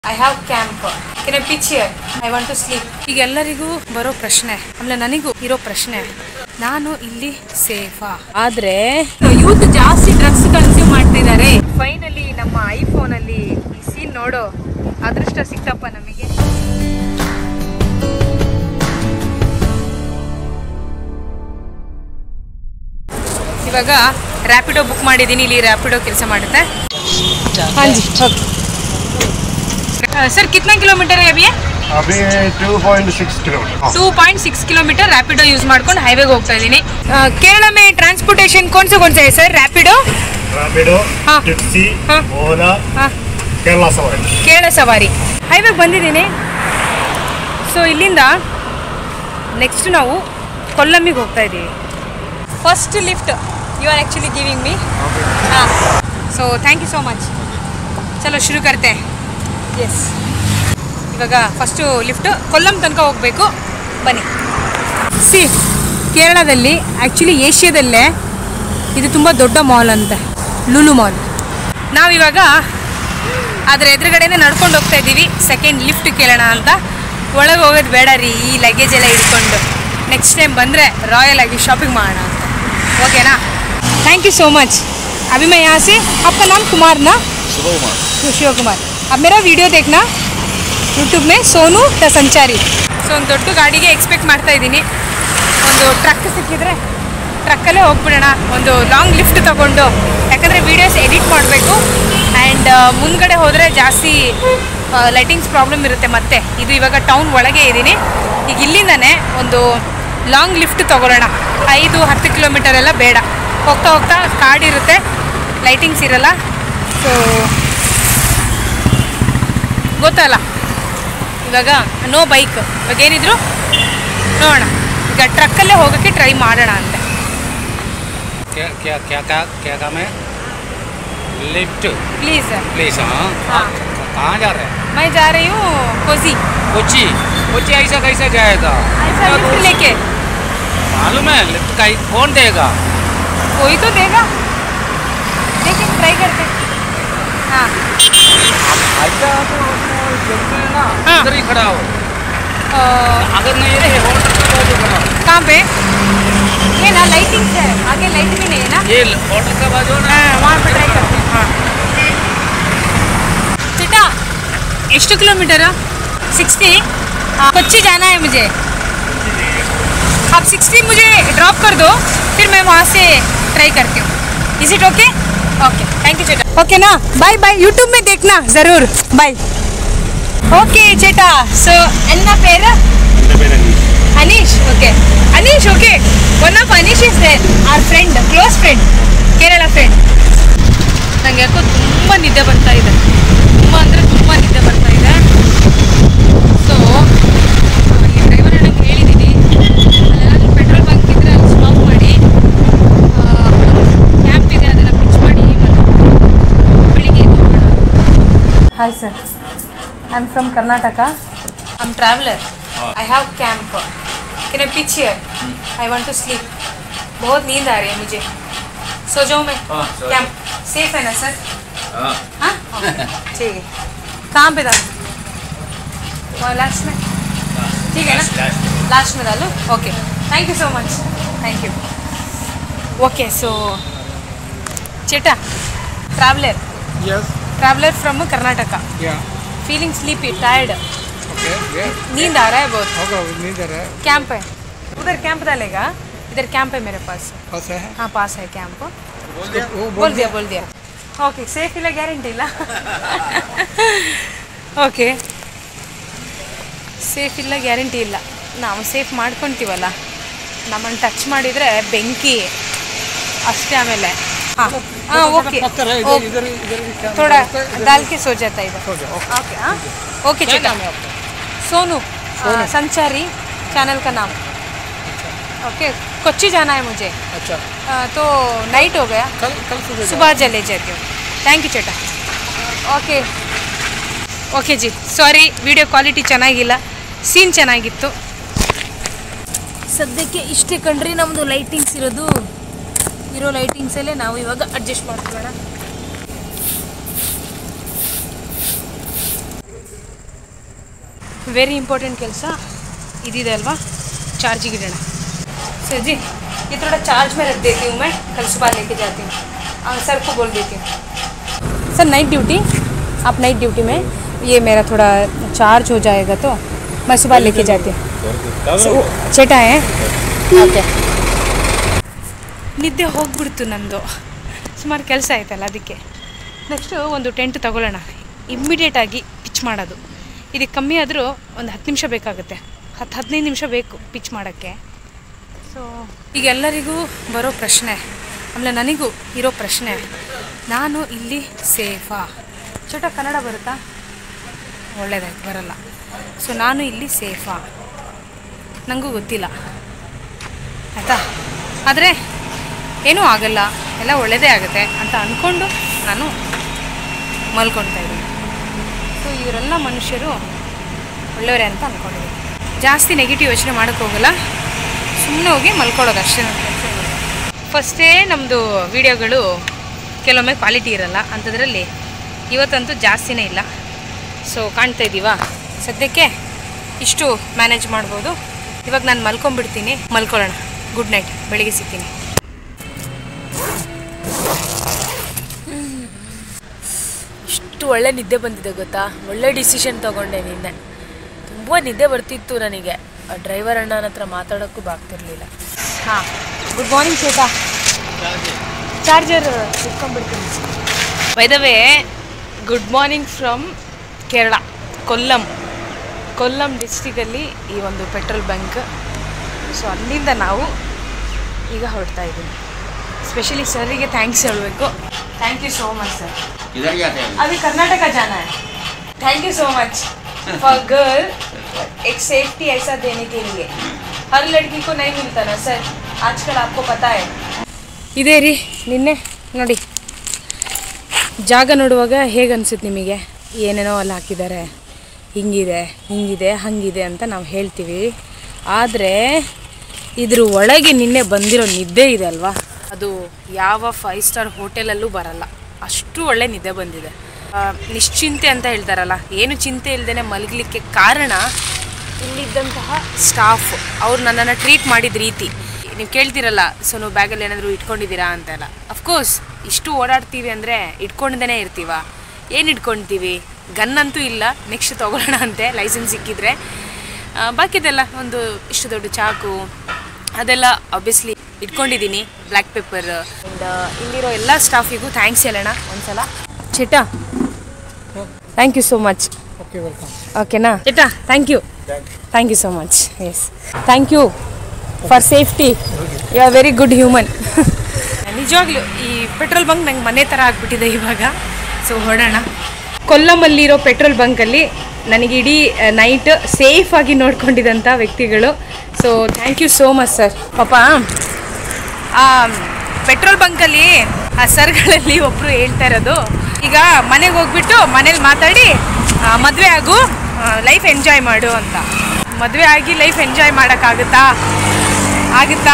I have camp can I pitch here I want to sleep ಈಗ ಎಲ್ಲರಿಗೂ ಬರೋ ಪ್ರಶ್ನೆ ಆಮೇಲೆ ನನಗೂ ಇರೋ ಪ್ರಶ್ನೆ ನಾನು ಇಲ್ಲಿ ಸೇಫಾ ಆದ್ರೆ ಯೂತ್ ಜಾಸ್ತಿ ಡ್ರಗ್ಸ್ ಕನ್ಸ್ಯೂಮ್ ಮಾಡ್ತಿದ್ದಾರೆ ಫೈನಲಿ ನಮ್ಮ ಐಫೋನ್ ಅಲ್ಲಿ ಈ ಸೀನ್ ನೋಡೋ ಅದೃಷ್ಟ ಸಿಕ್ತಪ್ಪ ನಮಗೆ ಇವಾಗ ರ್ಯಾಪಿಡೋ ಬುಕ್ ಮಾಡಿದ್ದೀನಿ ಇಲ್ಲಿ ರ್ಯಾಪಿಡೋ ಕೆಲಸ ಮಾಡುತ್ತೆ हाँ जी सर कितना किलोमीटर है अभी अभी 2.6 kilometre two point six kilometre Rapido use ಮಾಡ್ಕೊಂಡು ಹೈವೇಗೆ ಹೋಗ್ತಾ ಇದ್ದೀನಿ ಕೇರಳ में ट्रांसपोर्टेशन कौन से कौन से है सर ರ್ಯಾಪಿಡೋ रैपिडो हाँ। टैक्सी हाँ। ओला हाँ। केरला सवारी ಕೇರಳ ಸವಾರಿ ಹೈವೇಗೆ ಬಂದಿದ್ದೀನಿ ಸೊ ಇಲ್ಲಿಂದ ನೆಕ್ಸ್ಟ್ ನಾವು ಕೊಲ್ಲಮ್ಮಿಗೆ ಹೋಗ್ತಾ ಇದ್ದೀವಿ first lift you are actually giving me ಹಾಂ so thank you so much ಚಲೋ ಶುರು ಕರ್ತೆ ಎಸ್ ಇವಾಗ ಫಸ್ಟು ಲಿಫ್ಟ್ ಕೊಲ್ಲಂ ತನಕ ಹೋಗಬೇಕು ಬನ್ನಿ ಸಿ ಕೇರಳದಲ್ಲಿ ಆ್ಯಕ್ಚುಲಿ ಏಷ್ಯಾದಲ್ಲೇ ಇದು ತುಂಬ ದೊಡ್ಡ ಮಾಲ್ ಅಂತೆ ಲುಲು ಮಾಲ್ ನಾವಿವಾಗ ಅದರ ಎದುರುಗಡೆನೇ ನಡ್ಕೊಂಡು ಹೋಗ್ತಾ ಇದ್ದೀವಿ ಸೆಕೆಂಡ್ ಲಿಫ್ಟ್ ಕೇಳೋಣ ಅಂತ ಒಳಗೆ ಹೋಗೋದು ಬೇಡ ರೀ ಈ ಲಗೇಜ್ ಎಲ್ಲ ಹಿಡ್ಕೊಂಡು ನೆಕ್ಸ್ಟ್ ಟೈಮ್ ಬಂದರೆ ರಾಯಲ್ ಆಗಿ ಶಾಪಿಂಗ್ ಮಾಡೋಣ ಅಂತ ಓಕೆನಾ थैंक यू सो मच अभी मैं यहाँ से आपका नाम कुमार ना शिव कुमार अब मेरा वीडियो देखना ಯೂಟ್ಯೂಬ್ ಮೇ ಸೋನು ದ ಸಂಚಾರಿ ಸೊ ಒಂದು ದೊಡ್ಡ ಗಾಡಿಗೆ ಎಕ್ಸ್ಪೆಕ್ಟ್ ಮಾಡ್ತಾ ಇದ್ದೀನಿ ಒಂದು ಟ್ರಕ್ ಸಿಕ್ಕಿದ್ರೆ ಟ್ರಕ್ಕಲ್ಲೇ ಹೋಗ್ಬಿಡೋಣ ಒಂದು ಲಾಂಗ್ ಲಿಫ್ಟ್ ತಗೊಂಡು ಯಾಕಂದರೆ ವೀಡಿಯೋಸ್ ಎಡಿಟ್ ಮಾಡಬೇಕು ಆ್ಯಂಡ್ ಮುಂದ್ಗಡೆ ಹೋದರೆ ಜಾಸ್ತಿ ಲೈಟಿಂಗ್ಸ್ ಪ್ರಾಬ್ಲಮ್ ಇರುತ್ತೆ ಮತ್ತೆ ಇದು ಇವಾಗ ಟೌನ್ ಒಳಗೆ ಇದ್ದೀನಿ ಈಗ ಇಲ್ಲಿಂದನೇ ಒಂದು ಲಾಂಗ್ ಲಿಫ್ಟ್ ತಗೊಳ್ಳೋಣ ಐದು ಹತ್ತು ಕಿಲೋಮೀಟರ್ ಎಲ್ಲ ಬೇಡ ಹೋಗ್ತಾ ಹೋಗ್ತಾ ಕಾಡಿರುತ್ತೆ ಲೈಟಿಂಗ್ಸ್ ಇರಲ್ಲ ಸೊ ಗೊತ್ತಲ್ಲ ಇವಾಗ ನೋ ಬೈಕ್ ಇವಾಗ ಏನಿದ್ರು ನೋಡೋಣ ಈಗ ಟ್ರಕ್ಕಲ್ಲೇ ಹೋಗೋಕ್ಕೆ ಟ್ರೈ ಮಾಡೋಣ ಅಂತ क्या क्या क्या क्या क्या काम है लिफ्ट प्लीज़ प्लीज हाँ हाँ। कहाँ जा रहे हैं मैं जा रही हूँ कोसी कोची कोची ऐसा कैसे जाएगा ऐसा लिफ्ट लेके मालूम है लिफ्ट का कौन देगा कोई तो देगा लेकिन ट्राई करते हाँ ऐसा तो जल्दी ना हाँ। इधर ही खड़ा हो अ, अगर नहीं रहे होटल के बाजू खड़ा हो। कहाँ पे ये ना लाइटिंग्स है आगे लाइट भी नहीं है ना ये होटल का बाजू ना हाँ वहाँ पे ट्राई करते हैं हाँ चिटा ಎಷ್ಟು ಕಿಲೋमीटर सिक्सटी कोच्चि जाना है मुझे आप सिक्सटी मुझे ड्रॉप कर दो फिर मैं वहाँ से ट्राई करती हूँ is it okay okay thank you चेटा ओके ना बाय बाय यूट्यूब में देखना ज़रूर बाय ओके चेटा सो अन्ना पेरा Aneesh okay Aneesh okay one of Aneesh is there our friend close friend Kerala friend ನಂಗೆ ಯಾಕೋ ತುಂಬ ನಿದ್ದೆ ಬರ್ತಾ ಇದೆ ತುಂಬ ಅಂದರೆ ತುಂಬ ನಿದ್ದೆ ಬರ್ತಾ ಇದೆ ಸೊ ಈ ಡ್ರೈವರ್ ಅಣ್ಣಂಗೆ ಹೇಳಿದ್ದೀನಿ ಅಲ್ಲೆಲ್ಲಾದ್ರೂ ಪೆಟ್ರೋಲ್ ಬಂಕ್ ಇದ್ರೆ ಅಲ್ಲಿ ಸ್ಟಾಪ್ ಮಾಡಿ ಕ್ಯಾಂಪ್ ಇದೆ ಅದನ್ನು ಪಿಚ್ ಮಾಡಿ ಮತ್ತು ಬೆಳಿಗ್ಗೆ ಎದ್ದು ಹೋಗೋಣ hi sir I am from Karnataka I am traveller I have camp can I pitch here I want to sleep बहुत नींद आ रही है मुझे सो जाऊँ मैं हाँ, सो कैंप सेफ है ना सर हाँ हाँ ओके, ठीक है कहाँ पे डालूँ वो लास्ट में ठीक है ना लास्ट में डालूँ okay thank you so much thank you okay so चेटा traveller yes traveller from Karnataka yeah feeling sleepy tired okay ये नींद आ रहा है बहुत होगा नहीं दे रहा है कैंप है उधर कैंप डालेगा इधर कैंप है मेरे पास बस है हाँ पास है कैंप बोल दिया वो बोल दिया बोल दिया ಓಕೆ ಸೇಫ್ ಇಲ್ಲ ಗ್ಯಾರಂಟಿ ಇಲ್ಲ ಓಕೆ ಸೇಫ್ ಇಲ್ಲ ಗ್ಯಾರಂಟಿ ಇಲ್ಲ ನಾವು ಸೇಫ್ ಮಾಡ್ಕೊತೀವಲ್ಲ ನಮ್ಮನ್ನು ಟಚ್ ಮಾಡಿದರೆ ಬೆಂಕಿ ಅಷ್ಟೇ ಆಮೇಲೆ ಹಾಂ ಹಾಂ ಓಕೆ पत्थर है इधर इधर इधर भी क्या थोड़ा बोलते हैं, इधर डाल के सो जाता है इधर सो जाओ, ओके। ओके हाँ ओके क्या चेटा नाम है आपका सोनू आ, संचारी चैनल का नाम ओके कोच्चि जाना है मुझे अच्छा आ, तो नाइट हो गया कल कल सुबह सुबह चले जाती हूँ ಥ್ಯಾಂಕ್ ಯು ಚೇಟ ಓಕೆ ಓಕೆ ಜಿ ಸಾರಿ ವಿಡಿಯೋ ಕ್ವಾಲಿಟಿ ಚೆನ್ನಾಗಿಲ್ಲ ಸೀನ್ ಚೆನ್ನಾಗಿತ್ತು ಸದ್ಯಕ್ಕೆ ಇಷ್ಟೇ ಕಣ್ರಿ ನಮ್ಮದು ಲೈಟಿಂಗ್ಸ್ ಇರೋದು ಇರೋ ಲೈಟಿಂಗ್ಸಲ್ಲೇ ನಾವು ಇವಾಗ ಅಡ್ಜಸ್ಟ್ ಮಾಡ್ಕೊಳ್ಳೋಣ ವೆರಿ ಇಂಪಾರ್टेंट ಕೆಲಸ ಇದಿದೆ अल्वा चार्जिंग इडना सर जी ये थोड़ा चार्ज में रख देती हूँ मैं कल सुबह लेके जाती हूँ हाँ सर को बोल देती हूँ सर नाइट ड्यूटी आप नाइट ड्यूटी में ये मेरा थोड़ा चार्ज हो जाएगा तो मैं सुबह लेके जाती हूँ ಸೊ, ಚಟ ಏ ಓಕೆ ನಿದ್ದೆ ಹೋಗ್ಬಿಡ್ತು ನಂದು ಸುಮಾರು ಕೆಲಸ ಆಯ್ತಲ್ಲ ಅದಕ್ಕೆ ನೆಕ್ಸ್ಟು ಒಂದು ಟೆಂಟ್ ತಗೊಳ್ಳೋಣ ಇಮ್ಮಿಡಿಯೇಟಾಗಿ ಪಿಚ್ ಮಾಡೋದು ಇದಕ್ಕೆ ಕಮ್ಮಿ ಆದರೂ ಒಂದು ಹತ್ತು ನಿಮಿಷ ಬೇಕಾಗುತ್ತೆ ಹತ್ತು ಹದಿನೈದು ನಿಮಿಷ ಬೇಕು ಪಿಚ್ ಮಾಡೋಕ್ಕೆ ಸೊ ಈಗ ಎಲ್ಲರಿಗೂ ಬರೋ ಪ್ರಶ್ನೆ ಆಮೇಲೆ ನನಗೂ ಇರೋ ಪ್ರಶ್ನೆ ನಾನು ಇಲ್ಲಿ ಸೇಫಾ ಚೋಟ ಕನ್ನಡ ಬರುತ್ತಾ ಒಳ್ಳೇದಾಯ್ತು ಬರಲ್ಲ ಸೊ ನಾನು ಇಲ್ಲಿ ಸೇಫಾ ನನಗೂ ಗೊತ್ತಿಲ್ಲ ಆಯಿತಾ ಆದರೆ ಏನೂ ಆಗಲ್ಲ ಎಲ್ಲ ಒಳ್ಳೆಯದೇ ಆಗುತ್ತೆ ಅಂತ ಅಂದ್ಕೊಂಡು ನಾನು ಮಲ್ಕೊಳ್ತಾ ಇದ್ದೀನಿ ಸೊ ಇವರೆಲ್ಲ ಮನುಷ್ಯರು ಒಳ್ಳೆಯವರೇ ಅಂತ ಅಂದ್ಕೊಂಡಿದ್ದೀನಿ ಜಾಸ್ತಿ ನೆಗೆಟಿವ್ ಯೋಚನೆ ಮಾಡೋಕ್ಕೆ ಹೋಗಲ್ಲ ಸುಮ್ಮನೆ ಹೋಗಿ ಮಲ್ಕೊಳ್ಳೋದು ಅಷ್ಟೇ ನನ್ನ ಕೆಲಸ ಫಸ್ಟೇ ನಮ್ಮದು ವೀಡಿಯೋಗಳು ಕೆಲವೊಮ್ಮೆ ಕ್ವಾಲಿಟಿ ಇರಲ್ಲ ಅಂಥದ್ರಲ್ಲಿ ಇವತ್ತಂತೂ ಜಾಸ್ತಿನೇ ಇಲ್ಲ ಸೊ ಕಾಣ್ತಾ ಇದ್ದೀವಾ ಸದ್ಯಕ್ಕೆ ಇಷ್ಟು ಮ್ಯಾನೇಜ್ ಮಾಡ್ಬೋದು ಇವಾಗ ನಾನು ಮಲ್ಕೊಂಡ್ಬಿಡ್ತೀನಿ ಮಲ್ಕೊಳ್ಳೋಣ ಗುಡ್ ನೈಟ್ ಬೆಳಿಗ್ಗೆ ಸಿಗ್ತೀನಿ ಇಷ್ಟು ಒಳ್ಳೆ ನಿದ್ದೆ ಬಂದಿದೆ ಗೊತ್ತಾ ಒಳ್ಳೆ ಡಿಸಿಷನ್ ತಗೊಂಡೆ ನಿನ್ನೆ ತುಂಬ ನಿದ್ದೆ ಬರ್ತಿತ್ತು ನನಗೆ ಆ ಡ್ರೈವರ್ ಅಣ್ಣನ ಹತ್ರ ಮಾತಾಡೋಕ್ಕೂ ಬಾಗ್ತಿರ್ಲಿಲ್ಲ ಹಾಂ ಗುಡ್ ಮಾರ್ನಿಂಗ್ ಶ್ವೇತಾ ಚಾರ್ಜರ್ ಇಟ್ಕೊಂಡ್ಬಿಡ್ತೀನಿ ವೈದವೇ good morning from Kerala Kollam Kollam ಡಿಸ್ಟಿಕಲ್ಲಿ ಈ ಒಂದು ಪೆಟ್ರೋಲ್ ಬಂಕ್ ಸೊ ಅಲ್ಲಿಂದ ನಾವು ಈಗ ಹೊರಡ್ತಾ ಇದ್ದೀನಿ ಸ್ಪೆಷಲಿ ಸರ್ರಿಗೆ ಥ್ಯಾಂಕ್ಸ್ ಹೇಳಬೇಕು thank you so much sir किधर जाते हैं अभी कर्नाटका जाना है thank you so much for girl एक सेफ्टी ऐसा देने के लिए हर लड़की को नहीं मिलता ना सर आजकल आपको पता है ಇದೇ ರೀ ನಿನ್ನೆ ನೋಡಿ ಜಾಗ ನೋಡುವಾಗ ಹೇಗೆ ಅನ್ಸುತ್ತೆ ನಿಮಗೆ ಏನೇನೋ ಅಲ್ಲಿ ಹಾಕಿದ್ದಾರೆ ಹಿಂಗಿದೆ ಹಿಂಗಿದೆ ಹಂಗಿದೆ ಅಂತ ನಾವು ಹೇಳ್ತೀವಿ ಆದರೆ ಇದ್ರ ಒಳಗೆ ನಿನ್ನೆ ಬಂದಿರೋ ನಿದ್ದೆ ಇದೆ ಅಲ್ವಾ ಅದು ಯಾವ ಫೈವ್ ಸ್ಟಾರ್ ಹೋಟೆಲಲ್ಲೂ ಬರಲ್ಲ ಅಷ್ಟು ಒಳ್ಳೆ ನಿದ್ದೆ ಬಂದಿದೆ ಆ, ನಿಶ್ಚಿಂತೆ ಅಂತ ಹೇಳ್ತಾರಲ್ಲ ಏನು ಚಿಂತೆ ಇಲ್ದೇನೆ ಮಲಗಲಿಕ್ಕೆ ಕಾರಣ ಇಲ್ಲಿದ್ದಂತಹ ಸ್ಟಾಫ್ ಅವ್ರು ನನ್ನನ್ನು ಟ್ರೀಟ್ ಮಾಡಿದ ರೀತಿ ನೀವು ಕೇಳ್ತಿರಲ್ಲ ಸೊ ನೀವು ಬ್ಯಾಗಲ್ಲಿ ಏನಾದರೂ ಇಟ್ಕೊಂಡಿದ್ದೀರಾ ಅಂತೆಲ್ಲ ಅಫ್ಕೋರ್ಸ್ ಇಷ್ಟು ಓಡಾಡ್ತೀವಿ ಅಂದರೆ ಇಟ್ಕೊಂಡೇ ಇರ್ತೀವ ಏನು ಇಟ್ಕೊಳ್ತೀವಿ ಗನ್ ಅಂತೂ ಇಲ್ಲ ನೆಕ್ಸ್ಟ್ ತೊಗೊಳ್ಳೋಣ ಅಂತೆ ಲೈಸೆನ್ಸ್ ಸಿಕ್ಕಿದ್ರೆ ಆ, ಬಾಕಿದೆಲ್ಲ ಒಂದು ಇಷ್ಟು ದೊಡ್ಡ ಚಾಕು ಅದೆಲ್ಲ ಆಬ್ವಿಯಸ್ಲಿ ಇಟ್ಕೊಂಡಿದ್ದೀನಿ ಬ್ಲ್ಯಾಕ್ ಪೆಪ್ಪರ್ ಆ್ಯಂಡ್ ಇಲ್ಲಿರೋ ಎಲ್ಲ ಸ್ಟಾಫಿಗೂ ಥ್ಯಾಂಕ್ಸ್ ಹೇಳೋಣ ಒಂದ್ಸಲ ಚಿಟಾ thank you so much okay welcome ಓಕೆನಾ ಚಿಟಾ thank you thank you so much yes thank you for safety you are very good human ನಿಜವಾಗ್ಲೂ ಈ ಪೆಟ್ರೋಲ್ ಬಂಕ್ ನಂಗೆ ಮನೆ ಥರ ಆಗ್ಬಿಟ್ಟಿದೆ ಇವಾಗ ಸೊ ಹೊರಡೋಣ ಕೊಲ್ಲಮಲ್ಲಿರೋ ಪೆಟ್ರೋಲ್ ಬಂಕಲ್ಲಿ ನನಗೆ ಇಡೀ ನೈಟ್ ಸೇಫಾಗಿ ನೋಡ್ಕೊಂಡಿದ್ದಂಥ ವ್ಯಕ್ತಿಗಳು so thank you so much sir ಪಾಪ ಆ ಪೆಟ್ರೋಲ್ ಬಂಕಲ್ಲಿ ಆ ಸರ್ಗಳಲ್ಲಿ ಒಬ್ಬರು ಹೇಳ್ತಾ ಇರೋದು ಈಗ ಮನೆಗೆ ಹೋಗ್ಬಿಟ್ಟು ಮನೇಲಿ ಮಾತಾಡಿ ಮದುವೆ ಆಗು ಲೈಫ್ ಎಂಜಾಯ್ ಮಾಡು ಅಂತ ಮದುವೆ ಆಗಿ ಲೈಫ್ ಎಂಜಾಯ್ ಮಾಡೋಕ್ಕಾಗುತ್ತಾ ಆಗುತ್ತಾ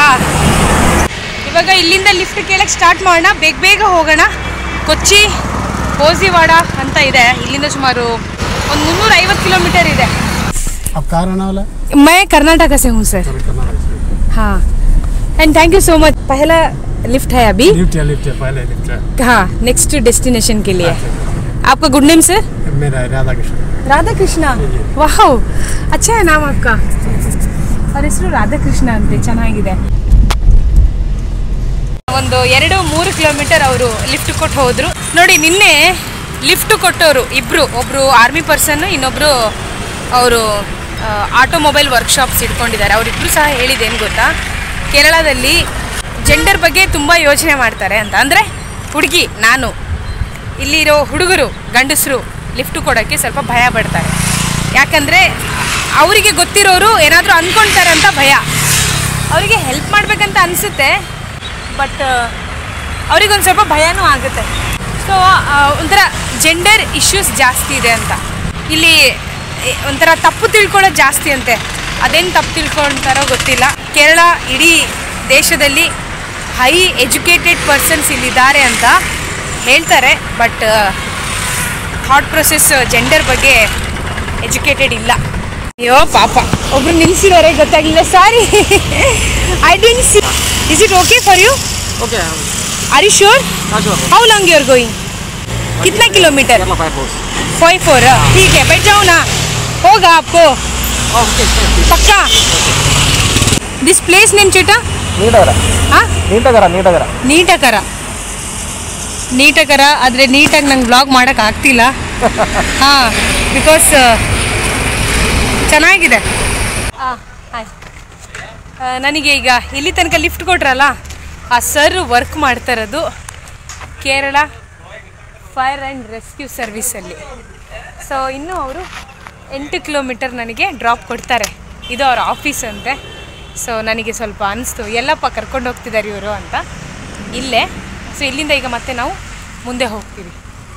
ಇವಾಗ ಇಲ್ಲಿಂದ ಲಿಫ್ಟ್ ಕೇಳಕ್ಕೆ ಸ್ಟಾರ್ಟ್ ಮಾಡೋಣ ಬೇಗ ಬೇಗ ಹೋಗೋಣ ಕೊಚ್ಚಿ ಕೋಜಿವಾಡ ಅಂತ ಇದೆ ಇಲ್ಲಿಂದ ಸುಮಾರು ಒಂದು ಮುನ್ನೂರ ಐವತ್ತು ಕಿಲೋಮೀಟರ್ ಇದೆ अब कहाँ रहने वाला मैं कर्नाटक से हूँ सर हाँ and thank you so much पहला लिफ्ट है अभी लिफ्ट है लिफ्ट है पहले लिफ्ट है हाँ नेक्स्ट डेस्टिनेशन के लिए आपका गुड नेम सर मेरा है राधा कृष्ण राधा कृष्णा ವಾಹ್ ಅಚ್ಚಾ ನಾಮ್ ಅಕ್ಕ ಅವ್ರ ಹೆಸರು ರಾಧಾಕೃಷ್ಣ ಅಂತೆ ಚೆನ್ನಾಗಿದೆ ಒಂದು ಎರಡು ಮೂರು ಕಿಲೋಮೀಟರ್ ಅವರು ಲಿಫ್ಟ್ ಕೊಟ್ಟು ಹೋದ್ರು ನೋಡಿ ನಿನ್ನೆ ಲಿಫ್ಟ್ ಕೊಟ್ಟವರು ಇಬ್ರು ಒಬ್ರು ಆರ್ಮಿ ಪರ್ಸನ್ ಇನ್ನೊಬ್ರು ಅವರು ಆಟೋಮೊಬೈಲ್ ವರ್ಕ್ಶಾಪ್ಸ್ ಇಟ್ಕೊಂಡಿದ್ದಾರೆ ಅವರಿಬ್ರು ಸಹ ಹೇಳಿದ್ದೇನು ಗೊತ್ತಾ ಕೇರಳದಲ್ಲಿ ಜೆಂಡರ್ ಬಗ್ಗೆ ತುಂಬ ಯೋಚನೆ ಮಾಡ್ತಾರೆ ಅಂತ ಅಂದರೆ ಹುಡುಗಿ ನಾನು ಇಲ್ಲಿರೋ ಹುಡುಗರು ಗಂಡಸರು ಲಿಫ್ಟ್ ಕೊಡೋಕ್ಕೆ ಸ್ವಲ್ಪ ಭಯ ಪಡ್ತಾರೆ ಯಾಕಂದರೆ ಅವರಿಗೆ ಗೊತ್ತಿರೋರು ಏನಾದರೂ ಅಂದ್ಕೊಳ್ತಾರೆ ಅಂತ ಭಯ ಅವರಿಗೆ ಹೆಲ್ಪ್ ಮಾಡಬೇಕಂತ ಅನಿಸುತ್ತೆ ಬಟ್ ಅವ್ರಿಗೊಂದು ಸ್ವಲ್ಪ ಭಯನೂ ಆಗುತ್ತೆ ಸೊ ಒಂಥರ ಜೆಂಡರ್ ಇಶ್ಯೂಸ್ ಜಾಸ್ತಿ ಇದೆ ಅಂತ ಇಲ್ಲಿ ಎ, ಒಂಥರ ತಪ್ಪು ತಿಳ್ಕೊಳ್ಳೋದು ಜಾಸ್ತಿ ಅಂತೆ ಅದೇನು ತಪ್ಪು ತಿಳ್ಕೊಳ್ತಾರೋ ಗೊತ್ತಿಲ್ಲ ಕೇರಳ ಇಡೀ ದೇಶದಲ್ಲಿ ಹೈ ಎಜುಕೇಟೆಡ್ ಪರ್ಸನ್ಸ್ ಇಲ್ಲಿದ್ದಾರೆ ಅಂತ ಹೇಳ್ತಾರೆ ಬಟ್ ಥಾಟ್ ಪ್ರೊಸೆಸ್ ಜೆಂಡರ್ ಬಗ್ಗೆ ಎಜುಕೇಟೆಡ್ ಇಲ್ಲ ಅಯ್ಯೋ ಪಾಪ ಒಬ್ರು ನಿಲ್ಸಿದ್ದಾರೆ ಗೊತ್ತಾಗ್ಲಿಲ್ಲ sorry I didn't see is it okay for you okay are you sure हाँ sure how long you are going कितना kilometre Kerala fire force five four ठीक है बैठ जाओ ना होगा आपको ओके पक्का दिस प्लेस नेम चेटा ನೀಟಗರ ಹಾಂ ನೀಟಗರ ನೀಟಗರ ನೀಟಕರ ನೀಟಕರ ಆದರೆ ನೀಟಾಗಿ ನಂಗೆ ಬ್ಲಾಗ್ ಮಾಡೋಕೆ ಆಗ್ತಿಲ್ಲ ಹಾಂ ಬಿಕಾಸ್ ಚೆನ್ನಾಗಿದೆ ಹಾಂ ಹಾಯ್ ನನಗೆ ಈಗ ಇಲ್ಲಿ ತನಕ ಲಿಫ್ಟ್ ಕೊಟ್ರಲ್ಲ ಆ ಸರ್ ವರ್ಕ್ ಮಾಡ್ತಾ ಇರೋದು ಕೇರಳ ಫೈರ್ ಆ್ಯಂಡ್ ರೆಸ್ಕ್ಯೂ ಸರ್ವಿಸಲ್ಲಿ ಸೊ ಇನ್ನು ಅವರು ಎಂಟು ಕಿಲೋಮೀಟರ್ ನನಗೆ ಡ್ರಾಪ್ ಕೊಡ್ತಾರೆ ಇದು ಅವ್ರ ಆಫೀಸ್ ಅಂತೆ ಸೊ ನನಗೆ ಸ್ವಲ್ಪ ಅನಿಸ್ತು ಎಲ್ಲಪ್ಪ ಕರ್ಕೊಂಡು ಹೋಗ್ತಿದ್ದಾರೆ ಇವರು ಅಂತ ಇಲ್ಲೇ ಸೊ ಇಲ್ಲಿಂದ ಈಗ ಮತ್ತೆ ನಾವು ಮುಂದೆ ಹೋಗ್ತೀವಿ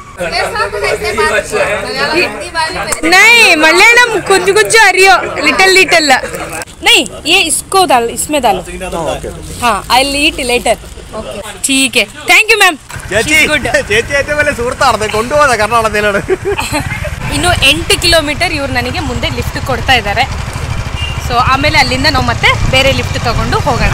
नहीं मलयालम कुछ कुछ आ रही हो लिटिल लिटिल नहीं ये इसको डाल इसमें डालो हाँ आई ईट लेटर ठीक है थैंक यू मैम गुड ചേച്ചി ഏറ്റവും വലിയ സുഹൃത്താണ് കൊണ്ടുപോകുന്നത് കർണാടകത്തിലാണ് ಇನ್ನು ಎಂಟು ಕಿಲೋಮೀಟರ್ ಇವ್ರು ನನಗೆ ಮುಂದೆ ಲಿಫ್ಟ್ ಕೊಡ್ತಾ ಇದ್ದಾರೆ ಸೊ ಆಮೇಲೆ ಅಲ್ಲಿಂದ ನಾವು ಮತ್ತೆ ಬೇರೆ ಲಿಫ್ಟ್ ತಗೊಂಡು ಹೋಗೋಣ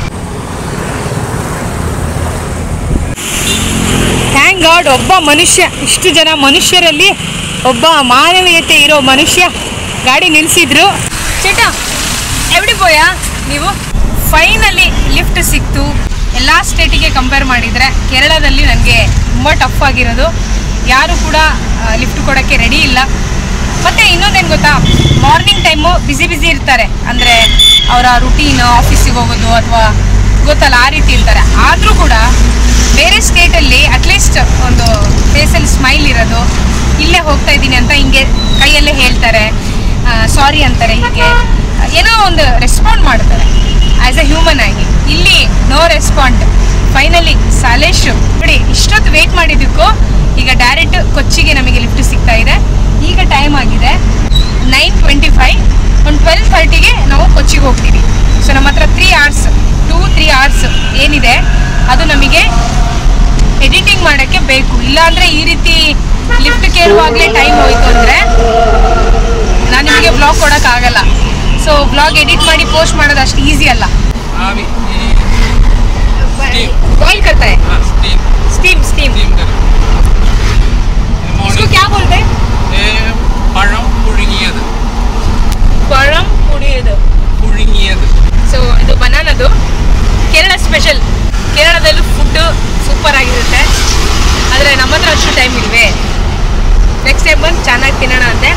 ಥ್ಯಾಂಕ್ ಗಾಡ್ ಒಬ್ಬ ಮನುಷ್ಯ ಇಷ್ಟು ಜನ ಮನುಷ್ಯರಲ್ಲಿ ಒಬ್ಬ ಮಾನವೀಯತೆ ಇರೋ ಮನುಷ್ಯ ಗಾಡಿ ನಿಲ್ಲಿಸಿದ್ರು ಚೇಟ ಎവിടെ ಪೋಯಾ ನೀವು ಫೈನಲಿ ಲಿಫ್ಟ್ ಸಿಕ್ತು ಎಲ್ಲ ಸ್ಟೇಟಿಗೆ ಕಂಪೇರ್ ಮಾಡಿದರೆ ಕೇರಳದಲ್ಲಿ ನನಗೆ ತುಂಬ ಟಫ್ ಆಗಿರೋದು ಯಾರು ಕೂಡ ಲಿಫ್ಟ್ ಕೊಡೋಕ್ಕೆ ರೆಡಿ ಇಲ್ಲ ಮತ್ತು ಇನ್ನೊಂದೇನು ಗೊತ್ತಾ ಮಾರ್ನಿಂಗ್ ಟೈಮು ಬ್ಯುಸಿ ಬ್ಯುಸಿ ಇರ್ತಾರೆ ಅಂದರೆ ಅವರ ರುಟೀನ್ ಆಫೀಸಿಗೆ ಹೋಗೋದು ಅಥವಾ ಗೊತ್ತಲ್ಲ ಆ ರೀತಿ ಇರ್ತಾರೆ ಆದರೂ ಕೂಡ ಬೇರೆ ಸ್ಟೇಟಲ್ಲಿ ಅಟ್ಲೀಸ್ಟ್ ಒಂದು ಫೇಸಲ್ಲಿ ಸ್ಮೈಲ್ ಇರೋದು ಇಲ್ಲೇ ಹೋಗ್ತಾ ಇದ್ದೀನಿ ಅಂತ ಹಿಂಗೆ ಕೈಯಲ್ಲೇ ಹೇಳ್ತಾರೆ ಸಾರಿ ಅಂತಾರೆ ಹೀಗೆ ಏನೋ ಒಂದು ರೆಸ್ಪಾಂಡ್ ಮಾಡ್ತಾರೆ ಆ್ಯಸ್ ಎ ಹ್ಯೂಮನ್ ಆಗಿ ಇಲ್ಲಿ ನೋ ರೆಸ್ಪಾಂಡ್ ಫೈನಲಿ ಸಾಲೇಶ್ ನೋಡಿ ಇಷ್ಟೊತ್ತು ವೇಟ್ ಮಾಡಿದ್ದಕ್ಕೂ ಈಗ ಡೈರೆಕ್ಟ್ ಕೊಚ್ಚಿಗೆ ನಮಗೆ ಲಿಫ್ಟ್ ಸಿಗ್ತಾ ಇದೆ ಈಗ ಟೈಮ್ ಆಗಿದೆ ನೈನ್ ಟ್ವೆಂಟಿ ಫೈವ್ ಒಂದು ಟ್ವೆಲ್ ಥರ್ಟಿಗೆ ನಾವು ಕೊಚ್ಚಿಗೆ ಹೋಗ್ತೀವಿ ಸೊ ನಮ್ಮ ಹತ್ರ three hours two three hours ಏನಿದೆ ಅದು ನಮಗೆ ಎಡಿಟಿಂಗ್ ಮಾಡೋಕ್ಕೆ ಬೇಕು ಇಲ್ಲಾಂದರೆ ಈ ರೀತಿ ಲಿಫ್ಟ್ ಕೇಳುವಾಗಲೇ ಟೈಮ್ ಹೋಯ್ತು ಅಂದರೆ ನಾನು ನಿಮಗೆ ಬ್ಲಾಗ್ ಕೊಡೋಕ್ಕಾಗಲ್ಲ ಸೊ ಬ್ಲಾಗ್ ಎಡಿಟ್ ಮಾಡಿ ಪೋಸ್ಟ್ ಮಾಡೋದು ಅಷ್ಟು ಈಸಿ ಅಲ್ಲ अभी ಬಾಯ್ಲ್ करता है स्टीम स्टीम स्टीम स्टीम कर इसको क्या बोलते हैं പഴം പുഴുങ്ങിയത് ಪಳಂ ಪುಡಿಯೋದು പുഴുങ്ങിയത് ಸೊ ಇದು ಬನಾನದು ಕೇರಳ ಸ್ಪೆಷಲ್ ಕೇರಳದಲ್ಲೂ ಫುಡ್ಡು ಸೂಪರ್ ಆಗಿರುತ್ತೆ ಆದರೆ ನಮ್ಮ ಹತ್ರ ಅಷ್ಟು ಟೈಮ್ ಇಲ್ವೇ ನೆಕ್ಸ್ಟ್ ಟೈಮ್ ಬಂದು ಚೆನ್ನಾಗಿ ತಿನ್ನೋಣ ಅಂತೆ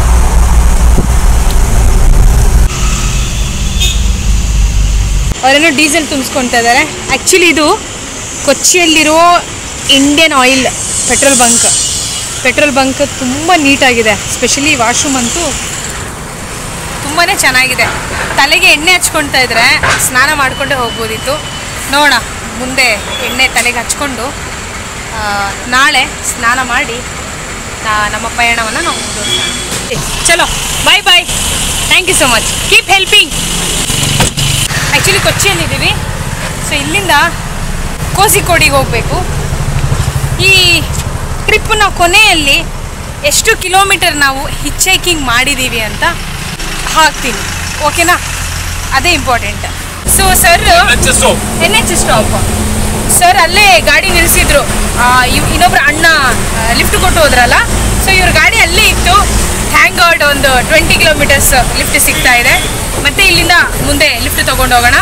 ಅವರೇನೋ ಡೀಸೆಲ್ ತುಂಬಿಸ್ಕೊಳ್ತಾ ಇದ್ದಾರೆ ಆ್ಯಕ್ಚುಲಿ ಇದು ಕೊಚ್ಚಿಯಲ್ಲಿರೋ Indian Oil petrol bunk petrol bunk ತುಂಬ ನೀಟಾಗಿದೆ ಸ್ಪೆಷಲಿ ವಾಶ್ರೂಮ್ ಅಂತೂ ತುಂಬಾ ಚೆನ್ನಾಗಿದೆ ತಲೆಗೆ ಎಣ್ಣೆ ಹಚ್ಕೊಳ್ತಾ ಇದ್ರೆ ಸ್ನಾನ ಮಾಡಿಕೊಂಡೇ ಹೋಗ್ಬೋದಿತ್ತು ನೋಡೋಣ ಮುಂದೆ ಎಣ್ಣೆ ತಲೆಗೆ ಹಚ್ಕೊಂಡು ಆ, ನಾಳೆ ಸ್ನಾನ ಮಾಡಿ ನಾ- ನಮ್ಮ ಪಯಣವನ್ನು ನಾವು ಮುಂದುವರಿಸೋಣ ಏ, ಚಲೋ bye bye thank you so much keep helping actually ಕೊಚ್ಚಿಯಲ್ಲಿದ್ದೀವಿ ಸೊ ಇಲ್ಲಿಂದ ಕೋಸಿಕೋಡಿಗೆ ಹೋಗಬೇಕು ಈ ಟ್ರಿಪ್ನ ಕೊನೆಯಲ್ಲಿ ಎಷ್ಟು ಕಿಲೋಮೀಟರ್ ನಾವು ಹಿಚ್ಚೈಕಿಂಗ್ ಮಾಡಿದ್ದೀವಿ ಅಂತ ಹಾಕ್ತೀನಿ ಓಕೆನಾ ಅದೇ important so sir N H stop sir ಅಲ್ಲೇ ಗಾಡಿ ನಿಲ್ಲಿಸಿದ್ರು ಇನ್ನೊಬ್ರು ಅಣ್ಣ ಲಿಫ್ಟ್ ಕೊಟ್ಟು ಹೋದ್ರಲ್ಲ ಸೊ ಇವ್ರ ಗಾಡಿ ಅಲ್ಲೇ ಇತ್ತು ಥ್ಯಾಂಕ್ ಗಾಡ್ ಒಂದು ಟ್ವೆಂಟಿ ಕಿಲೋಮೀಟರ್ಸ್ ಲಿಫ್ಟ್ ಸಿಗ್ತಾ ಇದೆ ಮತ್ತೆ ಇಲ್ಲಿಂದ ಮುಂದೆ ಲಿಫ್ಟ್ ತಗೊಂಡು ಹೋಗೋಣ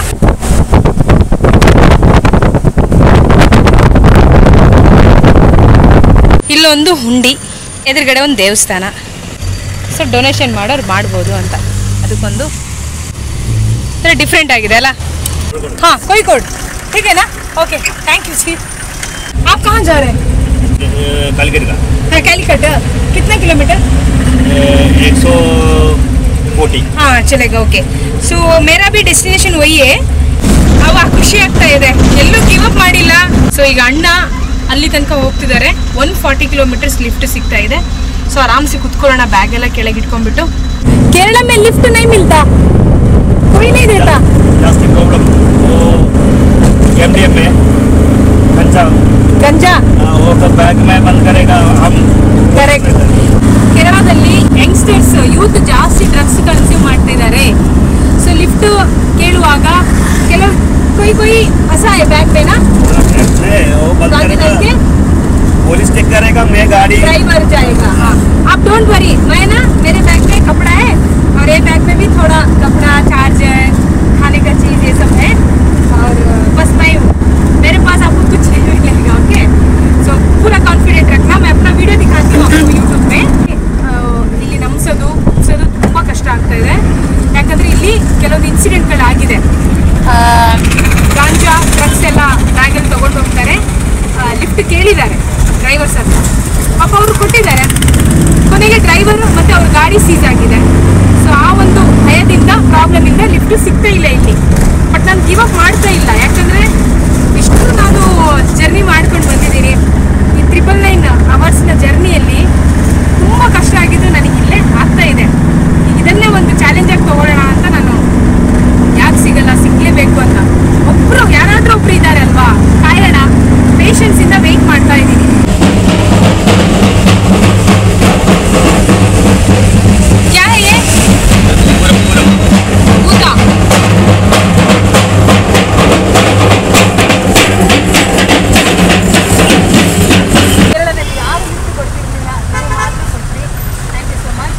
ಇಲ್ಲೊಂದು ಹುಂಡಿ ಎದುರುಗಡೆ ಒಂದು ದೇವಸ್ಥಾನ ಸೊ ಡೊನೇಷನ್ ಮಾಡೋರು ಮಾಡ್ಬೋದು ಅಂತ ಅದಕ್ಕೊಂದು ಡಿಫ್ರೆಂಟ್ ಆಗಿದೆ ಅಲ್ಲ हाँ कोई कोड ठीक है ना ओके थैंक यू जी आप कहाँ जा रहे हैं कालगेट का हाँ कैलिकट कितना किलोमीटर एक सौ फोर्टी हाँ चलेगा ಓಕೆ ಸೊ ಮೇರಾ ಬಿ ಡೆಸ್ಟಿನೇಷನ್ ವೈ ಅವ ಖುಷಿ ಆಗ್ತಾ ಇದೆ ಎಲ್ಲೂ ಗಿವ್ ಅಪ್ ಮಾಡಿಲ್ಲ ಸೊ ಈಗ ಅಣ್ಣ ಅಲ್ಲಿ ತನಕ ಹೋಗ್ತಿದ್ದಾರೆ ಒನ್ ಫಾರ್ಟಿ ಕಿಲೋಮೀಟರ್ಸ್ ಲಿಫ್ಟ್ ಸಿಗ್ತಾ ಇದೆ ಸೊ ಆರಾಮ್ಸೆ ಕುತ್ಕೊಳ್ಳೋಣ ಬ್ಯಾಗ್ ಎಲ್ಲ ಕೆಳಗೆ ಇಟ್ಕೊಂಡ್ಬಿಟ್ಟು ಕೇರಳ ಮೇಲೆ ಲಿಫ್ಟ್ ನೈ ಮಿಲ್ತಾ कोई नहीं देता जास्ती प्रॉब्लम वो एम डी एम में गंजा ಗಂಜಾ वो तो बैग में बंद करेगा हम ಕರೆಕ್ಟ್ ಕೇರಳದಲ್ಲಿ ಯಂಗ್ಸ್ಟರ್ಸ್ ಯೂತ್ ಜಾಸ್ತಿ ಡ್ರಗ್ಸ್ಗಳನ್ನ कोई फंसा है बैग में ना नहीं, वो बंद गाड़ी करेगा लेके पुलिस चेक करेगा मैं गाड़ी ड्राइवर जाएगा हाँ आप डोंट वरी मैं ना मेरे बैग में कपड़ा है और ये बैग में भी थोड़ा कपड़ा चार्जर खाने का चीज ये सब है और अ, बस मैं मेरे पास आपको कुछ नहीं मिलेगा ओके सो पूरा कॉन्फिडेंट रखना मैं अपना वीडियो दिखाती हूँ आपको ಯೂಟ್ಯೂಬ್ में ಆ, ಇಲ್ಲಿ ನಂಬಿಸೋದು ಮುಗಿಸೋದು ತುಂಬ ಕಷ್ಟ ಆಗ್ತಾ ಇದೆ ಯಾಕಂದ್ರೆ ಇಲ್ಲಿ ಕೆಲವೊಂದು ಇನ್ಸಿಡೆಂಟ್ಗಳಾಗಿದೆ ಗಾಂಜಾ ಡ್ರಗ್ಸ್ ಎಲ್ಲ ಬ್ಯಾಗಲ್ಲಿ ತಗೊಂಡು ಹೋಗ್ತಾರೆ ಲಿಫ್ಟ್ ಕೇಳಿದ್ದಾರೆ ಡ್ರೈವರ್ಸ್ ಹತ್ರ ಪಾಪ ಅವರು ಕೊಟ್ಟಿದ್ದಾರೆ ಕೊನೆಗೆ ಡ್ರೈವರ್ ಮತ್ತೆ ಅವ್ರ ಗಾಡಿ ಸೀಸ್ ಆಗಿದೆ ಸೊ ಆ ಒಂದು ಭಯದಿಂದ ಪ್ರಾಬ್ಲಮ್ ಇಂದ ಲಿಫ್ಟ್ ಸಿಗ್ತಾ ಇಲ್ಲ ಇಲ್ಲಿ ಬಟ್ ನಾನು ಗಿವ್ ಅಪ್ ಮಾಡ್ತಾ ಇಲ್ಲ ಯಾಕಂದ್ರೆ ಇಷ್ಟು ನಾನು ಜರ್ನಿ ಮಾಡ್ಕೊಂಡು ಬಂದಿದ್ದೀನಿ ಈ ತ್ರಿಬಲ್ ನೈನ್ ಅವರ್ಸ್ನ ಜರ್ನಿಯಲ್ಲಿ ತುಂಬ ಕಷ್ಟ ಆಗಿದ್ದು ನನಗೆ ಇಲ್ಲೇ ಆಗ್ತಾ ಇದೆ ಈಗ ಇದನ್ನೇ ಒಂದು ಚಾಲೆಂಜ್ ಆಗಿ ತಗೊಳ್ಳೋಣ ಅಂತ ನಾನು ಯಾಕೆ ಸಿಗಲ್ಲ ಸಿಗ್ಲೇಬೇಕು ಅಂತ ಒಬ್ರು ಯಾರಾದ್ರೂ ಒಬ್ರು ಇದ್ದಾರೆ ಅಲ್ವಾ ಕಾಯೋಣ ಪೇಷನ್ಸ್ ಇಂದ ವೆಯ್ಟ್ ಮಾಡ್ತಾ ಇದ್ದೀನಿ क्या है ये भूता ಕೇರಳದಲ್ಲಿ ಯಾರು ಲಿಫ್ಟ್ ಕೊಡ್ತಿರ್ಲಿಲ್ಲ ನೀವು ಮಾತ್ರ ಕೊಟ್ರಿ ಥ್ಯಾಂಕ್ ಯು ಸೊ ಮಚ್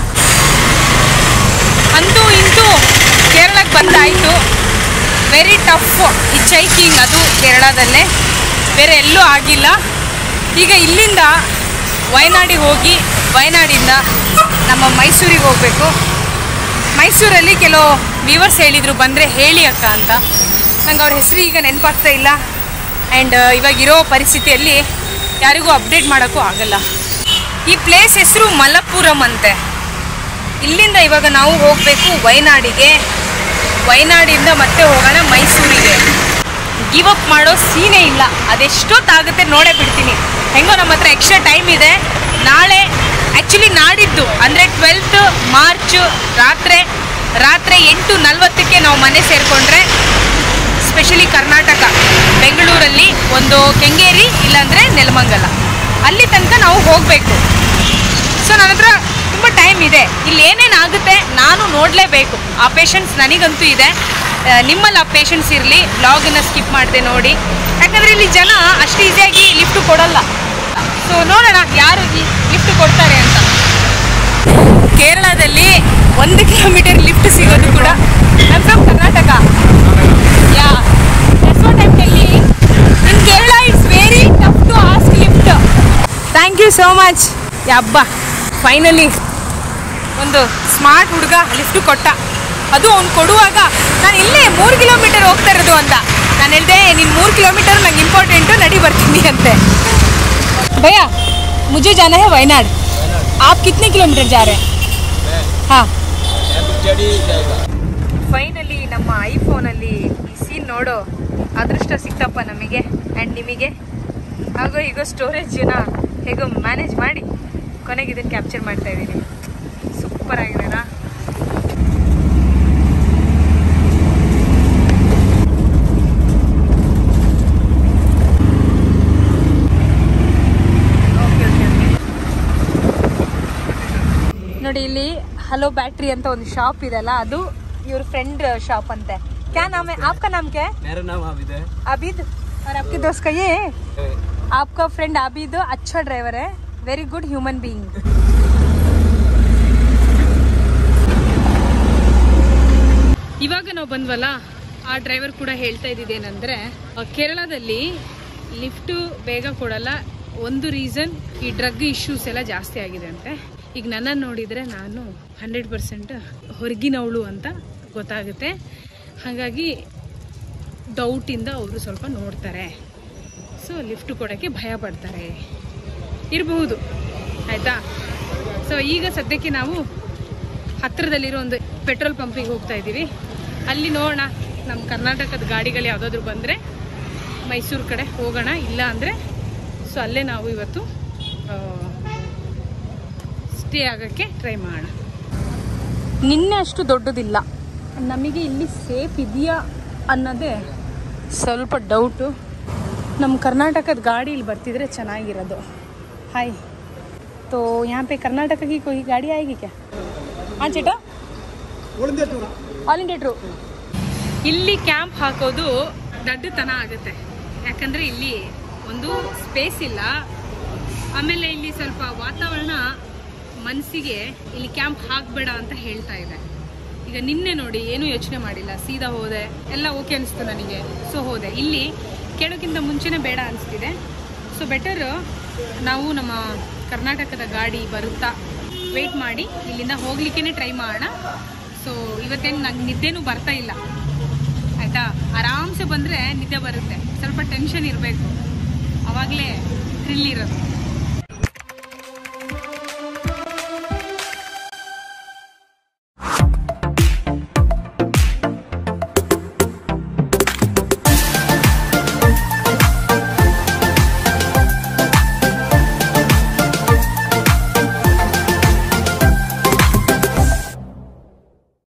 ಅಂತೂ ಇಂತೂ ಕೇರಳಕ್ಕೆ ಬಂದಾಯಿತು ವೆರಿ ಟಫ್ ಹಿಚೈಕಿಂಗ್ ಅದು ಕೇರಳದಲ್ಲೇ ಬೇರೆ ಎಲ್ಲೂ ಆಗಿಲ್ಲ ಈಗ ಇಲ್ಲಿಂದ ವಯನಾಡಿಗೆ ಹೋಗಿ ವಯನಾಡಿಂದ ನಮ್ಮ ಮೈಸೂರಿಗೆ ಹೋಗಬೇಕು ಮೈಸೂರಲ್ಲಿ ಕೆಲವು ವ್ಯೂವರ್ಸ್ ಹೇಳಿದರು ಬಂದರೆ ಹೇಳಿ ಅಕ್ಕ ಅಂತ ನಂಗೆ ಅವ್ರ ಹೆಸರು ಈಗ ನೆನಪಾಗ್ತಾ ಇಲ್ಲ ಆ್ಯಂಡ್ ಇವಾಗ ಇರೋ ಪರಿಸ್ಥಿತಿಯಲ್ಲಿ ಯಾರಿಗೂ ಅಪ್ಡೇಟ್ ಮಾಡೋಕ್ಕೂ ಆಗಲ್ಲ ಈ ಪ್ಲೇಸ್ ಹೆಸರು ಮಲಪ್ಪುರಂ ಅಂತೆ ಇಲ್ಲಿಂದ ಇವಾಗ ನಾವು ಹೋಗಬೇಕು ವಯನಾಡಿಗೆ ವಯನಾಡಿಂದ ಮತ್ತೆ ಹೋಗೋಣ ಮೈಸೂರಿಗೆ ಗಿವ್ ಅಪ್ ಮಾಡೋ ಸೀನೇ ಇಲ್ಲ ಅದೆಷ್ಟೊತ್ತಾಗುತ್ತೆ ನೋಡೇ ಬಿಡ್ತೀನಿ ಹೆಂಗೋ ನಮ್ಮ ಹತ್ರ ಎಕ್ಸ್ಟ್ರಾ ಟೈಮ್ ಇದೆ ನಾಳೆ ಆ್ಯಕ್ಚುಲಿ ನಾಡಿದ್ದು ಅಂದರೆ ಟ್ವೆಲ್ತ್ ಮಾರ್ಚ್ ರಾತ್ರಿ ರಾತ್ರಿ ಎಂಟು ನಲ್ವತ್ತಕ್ಕೆ ನಾವು ಮನೆ ಸೇರಿಕೊಂಡ್ರೆ ಸ್ಪೆಷಲಿ ಕರ್ನಾಟಕ ಬೆಂಗಳೂರಲ್ಲಿ ಒಂದು ಕೆಂಗೇರಿ ಇಲ್ಲಾಂದರೆ ನೆಲಮಂಗಲ ಅಲ್ಲಿ ತನಕ ನಾವು ಹೋಗಬೇಕು ಸೊ ನನ್ನ ಹತ್ರ ತುಂಬ ಟೈಮ್ ಇದೆ ಇಲ್ಲಿ ಏನೇನು ಆಗುತ್ತೆ ನಾನು ನೋಡಲೇಬೇಕು ಆ ಪೇಷನ್ಸ್ ನನಗಂತೂ ಇದೆ ಆ, ನಿಮ್ಮಲ್ಲಿ ಆ ಪೇಷನ್ಸ್ ಇರಲಿ ಬ್ಲಾಗನ್ನು ಸ್ಕಿಪ್ ಮಾಡಿದೆ ನೋಡಿ ಯಾಕಂದರೆ ಇಲ್ಲಿ ಜನ ಅಷ್ಟು ಈಸಿಯಾಗಿ ಲಿಫ್ಟ್ ಕೊಡಲ್ಲ ಸೊ ನೋಡೋಣ ಯಾರು ಲಿಫ್ಟ್ ಕೊಡ್ತಾರೆ ಅಂತ ಕೇರಳದಲ್ಲಿ ಒಂದು ಕಿಲೋಮೀಟರ್ ಲಿಫ್ಟ್ ಸಿಗೋದು ಕೂಡ ನಮ್ಮ from Karnataka yeah that's what I'm telling in Kerala it's very tough to ask lift thank you so much ಯಬ್ಬ ಫೈನಲಿ ಒಂದು ಸ್ಮಾರ್ಟ್ ಹುಡುಗ ಲಿಫ್ಟ್ ಕೊಟ್ಟ ಅದು ಅವ್ನು ಕೊಡುವಾಗ ನಾನು ಇಲ್ಲೇ ಮೂರು ಕಿಲೋಮೀಟರ್ ಹೋಗ್ತಾ ಇರೋದು ಅಂತ ನಾನು ಹೇಳಿದೆ ನೀನು ಮೂರು ಕಿಲೋಮೀಟರ್ ನಂಗೆ ಇಂಪಾರ್ಟೆಂಟು ನಡಿ ಬರ್ತೀನಿ ಅಂತೆ ಭಯ್ಯ ಮುझे जाना है वयनाड आप कितने किलोमीटर जा रहे हैं हाँ ಫೈನಲಿ ನಮ್ಮ ಐಫೋನಲ್ಲಿ ಈ ಸೀನ್ ನೋಡೋ ಅದೃಷ್ಟ ಸಿಕ್ತಪ್ಪ ನಮಗೆ ಆ್ಯಂಡ್ ನಿಮಗೆ ಹಾಗೂ ಈಗ ಸ್ಟೋರೇಜ್ನ ಹೇಗೋ ಮ್ಯಾನೇಜ್ ಮಾಡಿ ಕೊನೆಗೆ ಇದನ್ನು ಕ್ಯಾಪ್ಚರ್ ಮಾಡ್ತಾ ಇದ್ದೀನಿ ಸೂಪರ್ ಆಗಿದೆನಾ ಓಕೆ ಓಕೆ ಓಕೆ ನೋಡಿ ಇಲ್ಲಿ ಹಲೋ ಬ್ಯಾಟ್ರಿ ಅಂತ ಒಂದು ಶಾಪ್ ಇದೆಲ್ಲ ಅದು ಇವ್ರ ಫ್ರೆಂಡ್ ಶಾಪ್ ಅಂತೆ क्या नाम है आपका नाम क्या है मेरा नाम आबिद है आबिद और आपके दोस्त का ये है आपका फ्रेंड आबिद अच्छा ड्राइवर है वेरी गुड ह्यूमन बीइंग ಇವಾಗ ನಾವು ಬಂದ್ವಲ್ಲ ಆ ಡ್ರೈವರ್ ಕೂಡ ಹೇಳ್ತಾ ಇದ್ದಿದ್ದೇನೆಂದ್ರೆ ಆ, ಕೇರಳದಲ್ಲಿ ಲಿಫ್ಟು ಬೇಗ ಕೊಡಲ್ಲ ಒಂದು ರೀಸನ್ ಈ ಡ್ರಗ್ ಇಶ್ಯೂಸ್ ಎಲ್ಲ ಜಾಸ್ತಿ ಆಗಿದೆ ಅಂತೆ ಈಗ ನನ್ನನ್ನು ನೋಡಿದರೆ ನಾನು ಹಂಡ್ರೆಡ್ ಪರ್ಸೆಂಟ್ ಹೊರಗಿನವಳು ಅಂತ ಗೊತ್ತಾಗುತ್ತೆ ಹಾಗಾಗಿ ಡೌಟಿಂದ ಅವರು ಸ್ವಲ್ಪ ನೋಡ್ತಾರೆ ಸೊ ಲಿಫ್ಟ್ ಕೊಡೋಕ್ಕೆ ಭಯ ಪಡ್ತಾರೆ ಇರಬಹುದು ಆಯಿತಾ ಸೊ ಈಗ ಸದ್ಯಕ್ಕೆ ನಾವು ಹತ್ತಿರದಲ್ಲಿರೋ ಒಂದು ಪೆಟ್ರೋಲ್ ಪಂಪಿಗೆ ಹೋಗ್ತಾ ಇದ್ದೀವಿ ಅಲ್ಲಿ ನೋಡೋಣ ನಮ್ಮ ಕರ್ನಾಟಕದ ಗಾಡಿಗಳು ಯಾವುದಾದ್ರೂ ಬಂದರೆ ಮೈಸೂರು ಕಡೆ ಹೋಗೋಣ ಇಲ್ಲ ಅಂದರೆ ಸೊ ಅಲ್ಲೇ ನಾವು ಇವತ್ತು ಸ್ಟೇ ಆಗೋಕ್ಕೆ ಟ್ರೈ ಮಾಡೋಣ ನಿನ್ನೆ ಅಷ್ಟು ದೊಡ್ಡದಿಲ್ಲ ನಮಗೆ ಇಲ್ಲಿ ಸೇಫ್ ಇದೆಯಾ ಅನ್ನೋದೇ ಸ್ವಲ್ಪ ಡೌಟು ನಮ್ಮ ಕರ್ನಾಟಕದ ಗಾಡಿ ಇಲ್ಲಿ ಬರ್ತಿದ್ರೆ ಚೆನ್ನಾಗಿರೋದು ಹಾಯ್ तो यहाँ पे कर्नाटक की कोई गाड़ी आएगी क्या हाँ ಚೇಟ ಆಲ್ ಇಂಡಿಯಾ ಟೂರ್ ಇಲ್ಲಿ ಕ್ಯಾಂಪ್ ಹಾಕೋದು ದಡ್ಡತನ ಆಗುತ್ತೆ ಯಾಕಂದರೆ ಇಲ್ಲಿ ಒಂದು ಸ್ಪೇಸ್ ಇಲ್ಲ ಆಮೇಲೆ ಇಲ್ಲಿ ಸ್ವಲ್ಪ ವಾತಾವರಣ ಮನಸ್ಸಿಗೆ ಇಲ್ಲಿ ಕ್ಯಾಂಪ್ ಹಾಕಬೇಡ ಅಂತ ಹೇಳ್ತಾ ಇದೆ ಈಗ ನಿನ್ನೆ ನೋಡಿ ಏನೂ ಯೋಚನೆ ಮಾಡಿಲ್ಲ ಸೀದಾ ಹೋದೆ ಎಲ್ಲ ಓಕೆ ಅನಿಸ್ತು ನನಗೆ ಸೊ ಹೋದೆ ಇಲ್ಲಿ ಕೇಳೋಕ್ಕಿಂತ ಮುಂಚೆನೇ ಬೇಡ ಅನಿಸ್ತಿದೆ ಸೊ ಬೆಟರು ನಾವು ನಮ್ಮ ಕರ್ನಾಟಕದ ಗಾಡಿ ಬರುತ್ತಾ ವೆಯ್ಟ್ ಮಾಡಿ ಇಲ್ಲಿಂದ ಹೋಗ್ಲಿಕ್ಕೇ ಟ್ರೈ ಮಾಡೋಣ ಸೊ ಇವತ್ತೇನು ನಂಗೆ ನಿದ್ದೆನೂ ಬರ್ತಾ ಇಲ್ಲ ಆಯಿತಾ ಆರಾಮ್ಸೆ ಬಂದರೆ ನಿದ್ದೆ ಬರುತ್ತೆ ಸ್ವಲ್ಪ ಟೆನ್ಷನ್ ಇರಬೇಕು ಆವಾಗಲೇ ಥ್ರಿಲ್ ಇರೋದು